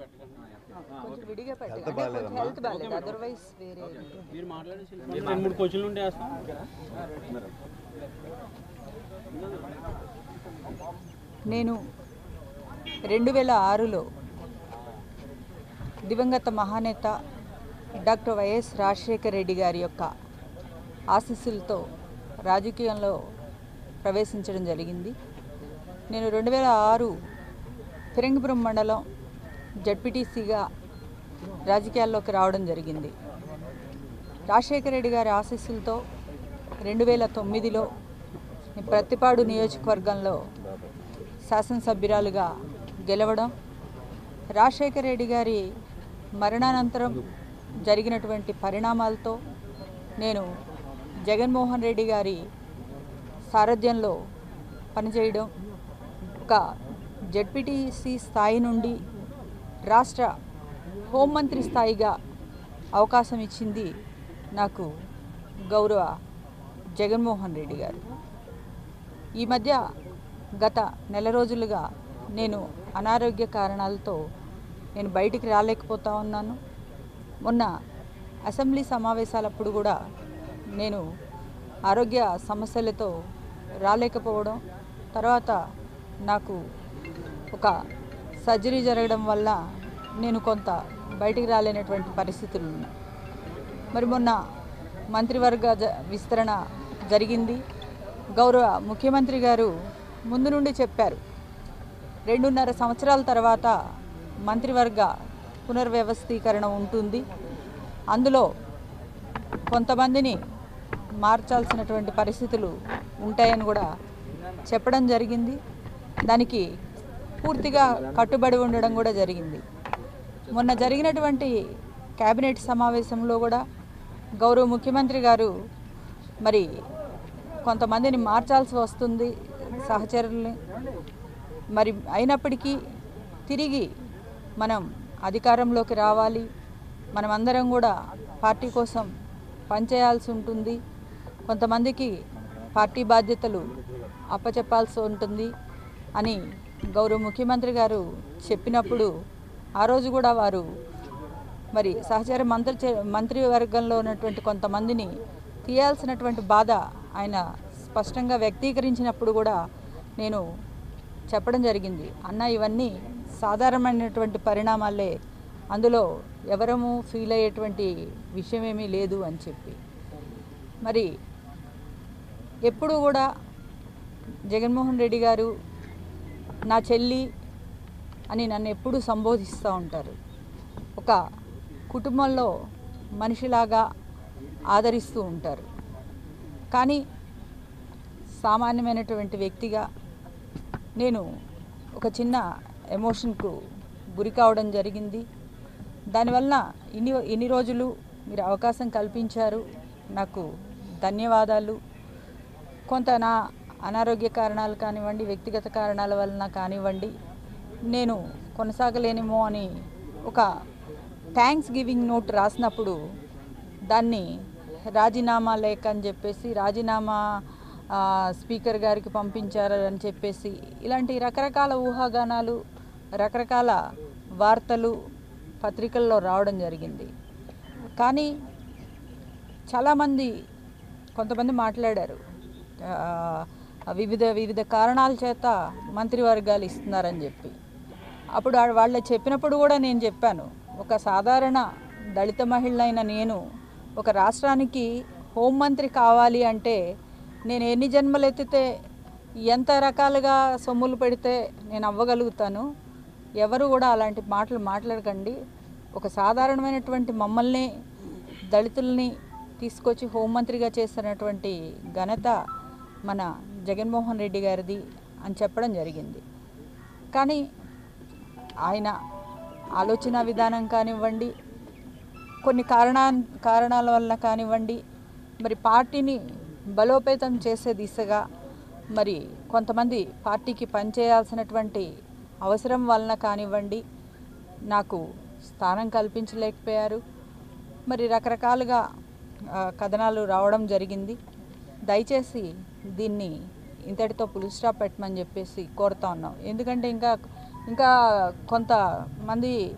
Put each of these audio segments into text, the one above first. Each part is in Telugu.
కొంచెం విడిగా పెట్టండి Health అంటే కొంచెం బాగాలేదమ్మా? హెల్త్ బాగాలేదు అదర్వైజ్ వేరే మీరు మాట్లాడే రెండు మూడు క్వశ్చన్లు ఉంటే వేస్తాం నేను రెండు వేల ఆరులో దివంగత మహానేత డాక్టర్ వైఎస్ రాజశేఖర రెడ్డి గారి యొక్క ఆశీస్సులతో రాజకీయంలో ప్రవేశించడం జరిగింది నేను రెండు వేల ఆరు ఫిరంగిపురం మండలం జడ్పీటీసీగా రాజకీయాల్లోకి రావడం జరిగింది రాజశేఖర రెడ్డి గారి ఆశీస్సులతో రెండు వేల తొమ్మిదిలో ప్రతిపాడు నియోజకవర్గంలో శాసనసభ్యురాలుగా గెలవడం రాజశేఖర రెడ్డి గారి మరణానంతరం జరిగినటువంటి పరిణామాలతో నేను జగన్మోహన్ రెడ్డి గారి సారథ్యంలో పనిచేయడం ఒక జడ్పీటీసీ స్థాయి నుండి రాష్ట్ర హోంమంత్రి స్థాయిగా అవకాశం ఇచ్చింది నాకు గౌరవ జగన్మోహన్ రెడ్డి గారు ఈ మధ్య గత నెల రోజులుగా నేను అనారోగ్య కారణాలతో నేను బయటికి రాలేకపోతా ఉన్నాను మొన్న అసెంబ్లీ సమావేశాలప్పుడు కూడా నేను ఆరోగ్య సమస్యలతో రాలేకపోవడం తర్వాత నాకు ఒక సర్జరీ జరగడం వల్ల నేను కొంత బయటికి రాలేనటువంటి పరిస్థితులు ఉన్నాయి మరి మొన్న మంత్రివర్గ జ- విస్తరణ జరిగింది గౌరవ ముఖ్యమంత్రి గారు ముందు నుండి చెప్పారు రెండున్నర సంవత్సరాల తర్వాత మంత్రివర్గ పునర్వ్యవస్థీకరణ ఉంటుంది అందులో కొంతమందిని మార్చాల్సినటువంటి పరిస్థితులు ఉంటాయని కూడా చెప్పడం జరిగింది దానికి పూర్తిగా కట్టుబడి ఉండడం కూడా జరిగింది మొన్న జరిగినటువంటి కేబినెట్ సమావేశంలో కూడా గౌరవ ముఖ్యమంత్రి గారు మరి కొంతమందిని మార్చాల్సి వస్తుంది సహచరుల్ని మరి అయినప్పటికీ తిరిగి మనం అధికారంలోకి రావాలి మనమందరం కూడా పార్టీ కోసం పనిచేయాల్సి ఉంటుంది కొంతమందికి పార్టీ బాధ్యతలు అప్పచెప్పాల్సి ఉంటుంది అని గౌరవ ముఖ్యమంత్రి గారు చెప్పినప్పుడు ఆ రోజు కూడా వారు మరి సహచర మంత్రి చే- మంత్రివర్గంలో ఉన్నటువంటి కొంతమందిని తీయాల్సినటువంటి బాధ ఆయన స్పష్టంగా వ్యక్తీకరించినప్పుడు కూడా నేను చెప్పడం జరిగింది అన్న ఇవన్నీ సాధారణమైనటువంటి పరిణామాలే అందులో ఎవరము ఫీల్ అయ్యేటువంటి విషయం ఏమీ లేదు అని చెప్పి మరి ఎప్పుడు కూడా జగన్మోహన్ రెడ్డి గారు నా చెల్లి అని నన్ను ఎప్పుడూ సంబోధిస్తూ ఉంటారు ఒక కుటుంబంలో మనిషిలాగా ఆదరిస్తూ ఉంటారు కానీ సామాన్యమైనటువంటి వ్యక్తిగా నేను ఒక చిన్న ఎమోషన్కు గురి కావడం జరిగింది దానివల్ల ఇన్ని ఇన్ని రోజులు మీరు అవకాశం కల్పించారు నాకు ధన్యవాదాలు కొంత నా అనారోగ్య కారణాలు కానివ్వండి వ్యక్తిగత కారణాల వలన కానివ్వండి నేను కొనసాగలేనేమో అని ఒక థ్యాంక్స్ గివింగ్ నోట్ రాసినప్పుడు దాన్ని రాజీనామా లేఖ అని చెప్పేసి రాజీనామా ఆ, స్పీకర్ గారికి పంపించారు అని చెప్పేసి ఇలాంటి రకరకాల ఊహాగానాలు రకరకాల వార్తలు పత్రికల్లో రావడం జరిగింది కానీ చాలామంది కొంతమంది మాట్లాడారు ఆ, వివిధ వివిధ కారణాల చేత మంత్రివర్గాలు ఇస్తున్నారని చెప్పి అప్పుడు ఆ- వాళ్ళు చెప్పినప్పుడు కూడా నేను చెప్పాను ఒక సాధారణ దళిత మహిళ అయిన నేను ఒక రాష్ట్రానికి హోంమంత్రి కావాలి అంటే నేను ఎన్ని జన్మలు ఎత్తితే ఎంత రకాలుగా సొమ్ములు పెడితే నేను అవ్వగలుగుతాను ఎవరు కూడా అలాంటి మాటలు మాట్లాడకండి ఒక సాధారణమైనటువంటి మమ్మల్ని దళితుల్ని తీసుకొచ్చి హోంమంత్రిగా చేసినటువంటి ఘనత మన జగన్మోహన్ రెడ్డి గారిది అని చెప్పడం జరిగింది కానీ ఆయన ఆలోచన విధానం కానివ్వండి కొన్ని కారణా కారణాల వల్ల కానివ్వండి మరి పార్టీని బలోపేతం చేసే దిశగా మరి కొంతమంది పార్టీకి పనిచేయాల్సినటువంటి అవసరం వలన కానివ్వండి నాకు స్థానం కల్పించలేకపోయారు మరి రకరకాలుగా ఆ, కథనాలు రావడం జరిగింది దయచేసి దీన్ని ఇంతటితో పులి స్టాప్ పెట్టమని చెప్పేసి కోరుతా ఉన్నాం ఎందుకంటే ఇంకా ఇంకా కొంతమంది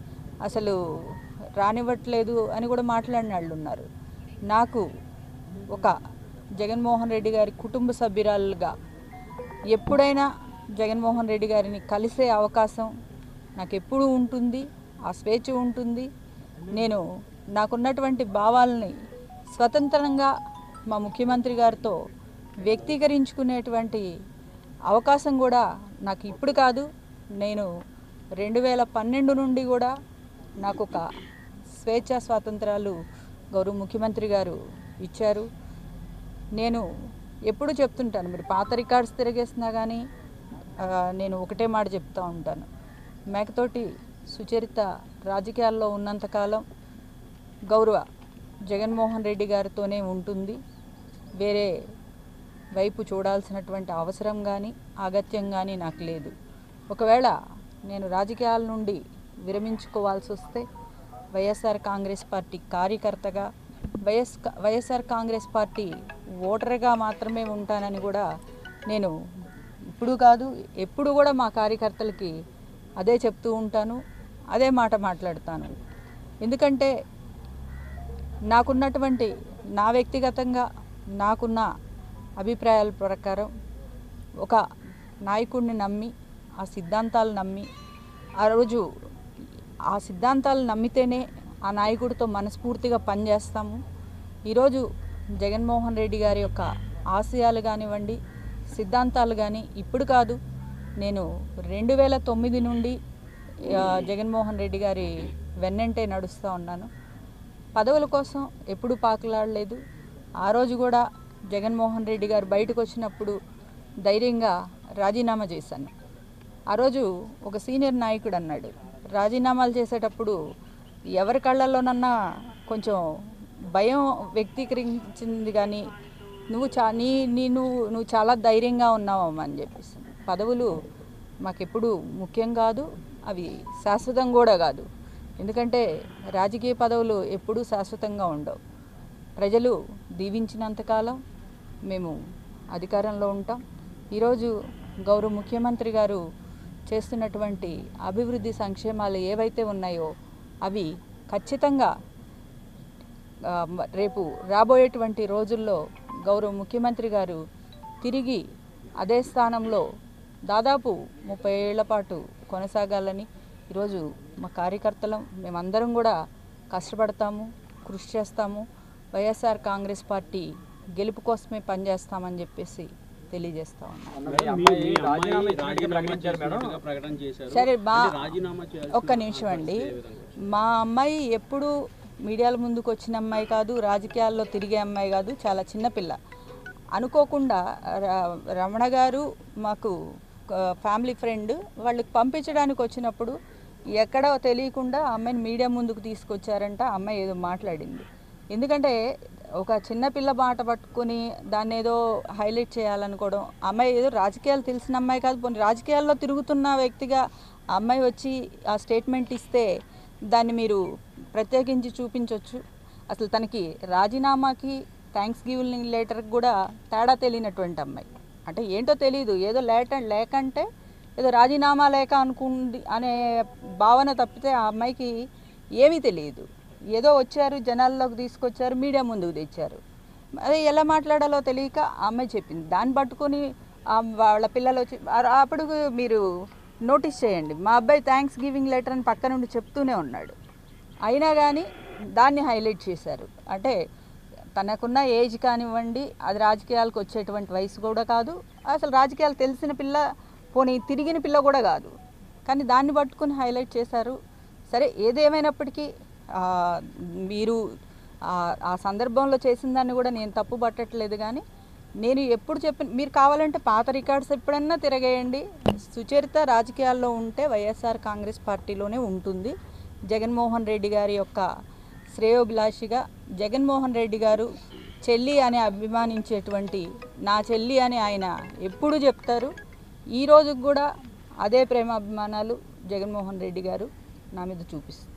అసలు రానివ్వట్లేదు అని కూడా మాట్లాడిన వాళ్ళు ఉన్నారు నాకు ఒక జగన్మోహన్ రెడ్డి గారి కుటుంబ సభ్యురాలుగా ఎప్పుడైనా జగన్మోహన్ రెడ్డి గారిని కలిసే అవకాశం నాకు ఎప్పుడూ ఉంటుంది ఆ స్వేచ్ఛ ఉంటుంది నేను నాకున్నటువంటి భావాలని స్వతంత్రంగా మా ముఖ్యమంత్రి గారితో వ్యక్తీకరించుకునేటువంటి అవకాశం కూడా నాకు ఇప్పుడు కాదు నేను రెండు వేల పన్నెండు నుండి కూడా నాకు ఒక స్వేచ్ఛ స్వాతంత్రాలు గౌరవ ముఖ్యమంత్రి గారు ఇచ్చారు నేను ఎప్పుడు చెప్తుంటాను మీరు పాత రికార్డ్స్ తిరిగేసినా కానీ ఆ, నేను ఒకటే మాట చెప్తూ ఉంటాను మేకతోటి సుచరిత రాజకీయాల్లో ఉన్నంతకాలం గౌరవ జగన్మోహన్ రెడ్డి గారితోనే ఉంటుంది వేరే వైపు చూడాల్సినటువంటి అవసరం కానీ అగత్యం కానీ నాకు లేదు ఒకవేళ నేను రాజకీయాల నుండి విరమించుకోవాల్సి వస్తే వైఎస్ఆర్ కాంగ్రెస్ పార్టీ కార్యకర్తగా వైఎస్ వైఎస్ఆర్ కాంగ్రెస్ పార్టీ ఓటర్గా మాత్రమే ఉంటానని కూడా నేను ఇప్పుడు కాదు ఎప్పుడు కూడా మా కార్యకర్తలకి అదే చెప్తూ ఉంటాను అదే మాట మాట్లాడతాను ఎందుకంటే నాకున్నటువంటి నా వ్యక్తిగతంగా నాకున్న అభిప్రాయాల ప్రకారం ఒక నాయకుడిని నమ్మి ఆ సిద్ధాంతాలు నమ్మి ఆ రోజు ఆ సిద్ధాంతాలు నమ్మితేనే ఆ నాయకుడితో మనస్ఫూర్తిగా పనిచేస్తాము ఈరోజు జగన్మోహన్ రెడ్డి గారి యొక్క ఆశయాలు కానివ్వండి సిద్ధాంతాలు కానీ ఇప్పుడు కాదు నేను రెండు వేల తొమ్మిది నుండి ఆ, జగన్మోహన్ రెడ్డి గారి వెన్నంటే నడుస్తూ ఉన్నాను పదవుల కోసం ఎప్పుడూ పాకులాడలేదు ఆ రోజు కూడా జగన్మోహన్ రెడ్డి గారు బయటకు వచ్చినప్పుడు ధైర్యంగా రాజీనామా చేశాను ఆ రోజు ఒక సీనియర్ నాయకుడు అన్నాడు రాజీనామాలు చేసేటప్పుడు ఎవరి కళ్ళల్లోనన్నా కొంచెం భయం వ్యక్తీకరించింది కానీ నువ్వు చా నీ నీ నువ్వు నువ్వు చాలా ధైర్యంగా ఉన్నావమ్మా అని చెప్పేసి పదవులు మాకెప్పుడు ముఖ్యం కాదు అవి శాశ్వతం కూడా కాదు ఎందుకంటే రాజకీయ పదవులు ఎప్పుడూ శాశ్వతంగా ఉండవు ప్రజలు దీవించినంతకాలం మేము అధికారంలో ఉంటాం ఈరోజు గౌరవ ముఖ్యమంత్రి గారు చేస్తున్నటువంటి అభివృద్ధి సంక్షేమాలు ఏవైతే ఉన్నాయో అవి ఖచ్చితంగా ఆ, మ- రేపు రాబోయేటువంటి రోజుల్లో గౌరవ ముఖ్యమంత్రి గారు తిరిగి అదే స్థానంలో దాదాపు ముప్పై ఏళ్ల పాటు కొనసాగాలని ఈరోజు మా కార్యకర్తలం మేమందరం కూడా కష్టపడతాము కృషి చేస్తాము వైఎస్ఆర్ కాంగ్రెస్ పార్టీ గెలుపు కోసమే పనిచేస్తామని చెప్పేసి తెలియజేస్తా ఉన్నాను మేడం, మీ- అమ్మాయి మీ అమ్మాయి రాజీనామా రాజీనామా ప్రకటించారు మేడం. చేసినట్టుగా ప్రకటన చేశారు సరే మా అంటే రాజీనామా చేయాల్సిన ఒక్క నిమిషం అండి మా అమ్మాయి ఎప్పుడు మీడియాల ముందుకు వచ్చిన అమ్మాయి కాదు రాజకీయాల్లో తిరిగే అమ్మాయి కాదు చాలా చిన్న పిల్ల అనుకోకుండా ర- రమణ గారు మాకు ఆ, ఫ్యామిలీ ఫ్రెండ్ వాళ్ళకి పంపించడానికి వచ్చినప్పుడు ఎక్కడో తెలియకుండా ఆ అమ్మాయిని మీడియా ముందుకు తీసుకొచ్చారంట ఆ అమ్మాయి ఏదో మాట్లాడింది ఎందుకంటే ఒక చిన్న పిల్ల మాట పట్టుకొని దాన్ని ఏదో హైలైట్ చేయాలనుకోవడం ఆ అమ్మాయి ఏదో రాజకీయాలు తెలిసిన అమ్మాయి కాదు పోనీ రాజకీయాల్లో తిరుగుతున్న వ్యక్తిగా ఆ అమ్మాయి వచ్చి ఆ స్టేట్మెంట్ ఇస్తే దాన్ని మీరు ప్రత్యేకించి చూపించవచ్చు అసలు తనకి రాజీనామాకి థ్యాంక్స్ గివింగ్ లెటర్కి కూడా తేడా తెలియనటువంటి అమ్మాయి అంటే ఏంటో తెలియదు ఏదో లేట లేకంటే ఏదో రాజీనామా లేక అనుకుంది అనే భావన తప్పితే ఆ అమ్మాయికి ఏమీ తెలియదు ఏదో వచ్చారు జనాల్లోకి తీసుకొచ్చారు మీడియా ముందుకు తెచ్చారు అది ఎలా మాట్లాడాలో తెలియక ఆ అమ్మాయి చెప్పింది దాన్ని పట్టుకొని ఆ వాళ్ళ పిల్లలు వచ్చి ఆ- అప్పుడు మీరు నోటీస్ చేయండి మా అబ్బాయి థ్యాంక్స్ గివింగ్ లెటర్ అని పక్క నుండి చెప్తూనే ఉన్నాడు అయినా కానీ దాన్ని హైలైట్ చేశారు అంటే తనకున్న ఏజ్ కానివ్వండి అది రాజకీయాలకు వచ్చేటువంటి వయసు కూడా కాదు అసలు రాజకీయాలు తెలిసిన పిల్ల పోనీ తిరిగిన పిల్ల కూడా కాదు కానీ దాన్ని పట్టుకుని హైలైట్ చేశారు సరే ఏదేమైనప్పటికీ ఆ, మీరు ఆ- ఆ సందర్భంలో చేసిన దాన్ని కూడా నేను తప్పు పట్టట్లేదు కానీ నేను ఎప్పుడు చెప్పిన మీరు కావాలంటే పాత రికార్డ్స్ ఎప్పుడన్నా తిరగేయండి సుచరిత రాజకీయాల్లో ఉంటే వైఎస్ఆర్ కాంగ్రెస్ పార్టీలోనే ఉంటుంది జగన్మోహన్ రెడ్డి గారి యొక్క శ్రేయోభిలాషిగా జగన్మోహన్ రెడ్డి గారు చెల్లి అని అభిమానించేటువంటి నా చెల్లి అని ఆయన ఎప్పుడు చెప్తారు ఈ రోజుకి కూడా అదే ప్రేమాభిమానాలు జగన్మోహన్ రెడ్డి గారు నా మీద చూపిస్తున్నారు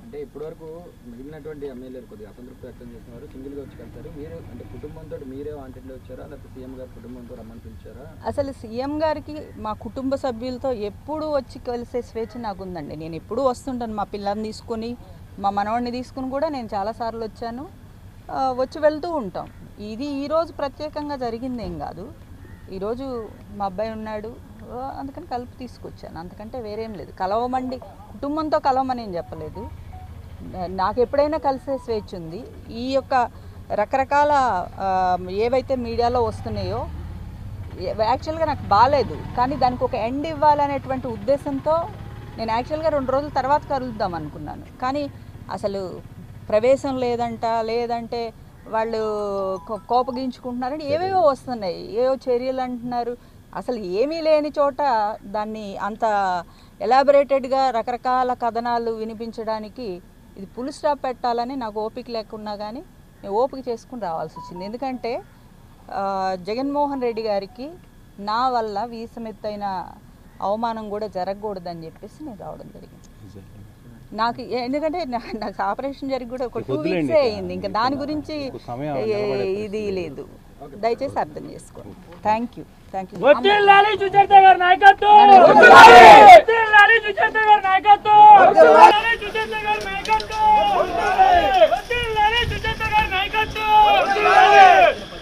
అంటే ఇప్పటివరకు మిగిలినటువంటి ఎమ్మెల్యేలు కొద్దిగా అసంతృప్తి వ్యక్తం చేస్తున్నారు సింగిల్గా వచ్చి కలిసారు మీరు అంటే కుటుంబంతో మీరే వాంటెడ్లో వచ్చారా లేకపోతే సీఎం గారు కుటుంబంతో రమ్మని పిలిచారా అసలు సీఎం గారికి మా కుటుంబ సభ్యులతో ఎప్పుడు వచ్చి కలిసే స్వేచ్ఛ నాకు ఉందండి నేను ఎప్పుడూ వస్తుంటాను మా పిల్లల్ని తీసుకొని మా మనవాడిని తీసుకుని కూడా నేను చాలాసార్లు వచ్చాను ఆ, వచ్చి వెళ్తూ ఉంటాం ఇది ఈరోజు ప్రత్యేకంగా జరిగింది ఏం కాదు ఈరోజు మా అబ్బాయి ఉన్నాడు ఆ, అందుకని కలిపి తీసుకొచ్చాను అంతకంటే వేరేం లేదు కలవమండి కుటుంబంతో కలవమని ఏం చెప్పలేదు నా- నాకు ఎప్పుడైనా కలిసే స్వేచ్ఛ ఉంది ఈ యొక్క రకరకాల ఆ, ఏవైతే మీడియాలో వస్తున్నాయో ఏ- యాక్చువల్గా నాకు బాగాలేదు కానీ దానికి ఒక ఎండ్ ఇవ్వాలనేటువంటి ఉద్దేశంతో నేను యాక్చువల్గా రెండు రోజుల తర్వాత కలుద్దాం అనుకున్నాను కానీ అసలు ప్రవేశం లేదంట లేదంటే వాళ్ళు కో- కోపగించుకుంటున్నారని ఏవేవో వస్తున్నాయి ఏవో చర్యలు అంటున్నారు అసలు ఏమీ లేని చోట దాన్ని అంత ఎలాబొరేటెడ్గా రకరకాల కథనాలు వినిపించడానికి ఇది పుల్ స్టాప్ పెట్టాలని నాకు ఓపిక లేకున్నా కానీ నేను ఓపిక చేసుకుని రావాల్సి వచ్చింది ఎందుకంటే ఆ, జగన్మోహన్ రెడ్డి గారికి నా వల్ల వీసమెత్తైన అవమానం కూడా జరగకూడదని చెప్పేసి నేను రావడం జరిగింది నాకు ఎందుకంటే నా- నాకు ఆపరేషన్ జరిగి కూడా ఒక టూ వీక్సే అయింది ఇంకా దాని గురించి ఏ- ఇది లేదు దయచేసి అర్థం చేసుకోండి థ్యాంక్ యూ థ్యాంక్ యూ వర్ధిల్లాలి సుచరిత గారి నాయకత్వం వర్ధిల్లాలి సుచరిత గారి నాయకత్వం వర్ధిల్లాలి సుచరిత గారి నాయకత్వం వర్ధిల్లాలి సుచరిత గారి నాయకత్వం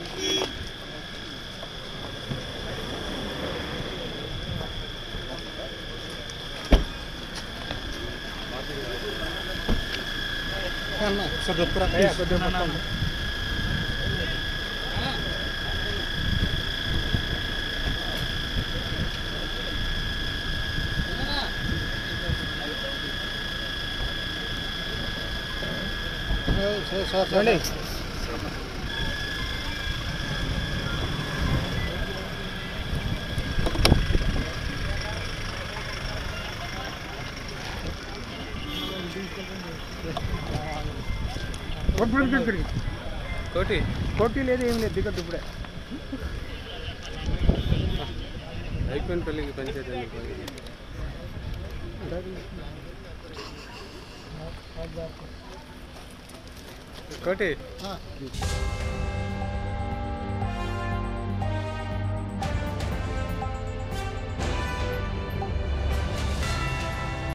కోటి పోటీ లేదు ఏం లేదు దిగద్దు ఇప్పుడే అయిపోయిన పెళ్ళికి పంచాయతీ కోటి